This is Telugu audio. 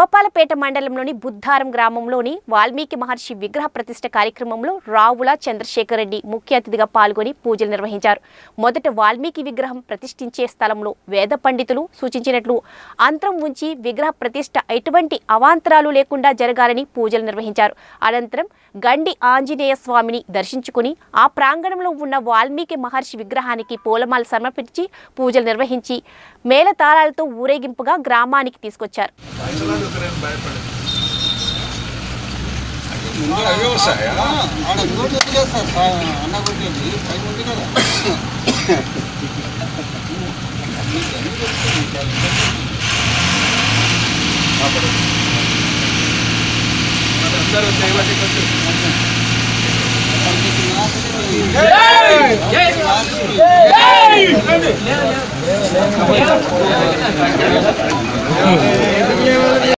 గోపాలపేట మండలంలోని బుద్ధారం గ్రామంలోని వాల్మీకి మహర్షి విగ్రహ ప్రతిష్ఠ కార్యక్రమంలో రావుల చంద్రశేఖర్ రెడ్డి ముఖ్య అతిథిగా పాల్గొని పూజలు నిర్వహించారు మొదట వాల్మీకి విగ్రహం ప్రతిష్ఠించే స్థలంలో వేద పండితులు సూచించినట్లు అంతరం ఉంచి విగ్రహ ప్రతిష్ఠ ఎటువంటి అవాంతరాలు లేకుండా జరగాలని పూజలు నిర్వహించారు అనంతరం గండి ఆంజనేయ స్వామిని దర్శించుకుని ఆ ప్రాంగణంలో ఉన్న వాల్మీకి మహర్షి విగ్రహానికి పూలమాల సమర్పించి పూజలు నిర్వహించి మేళతాళాలతో ఊరేగింపుగా గ్రామానికి తీసుకొచ్చారు ముందు అవే వస్తాయా ఆడ ఇంకోటి వదిలేస్తారు సార్ అన్న కొట్టేది పైన ఉంది కదా అందరూ దైవతి కొంచెం జై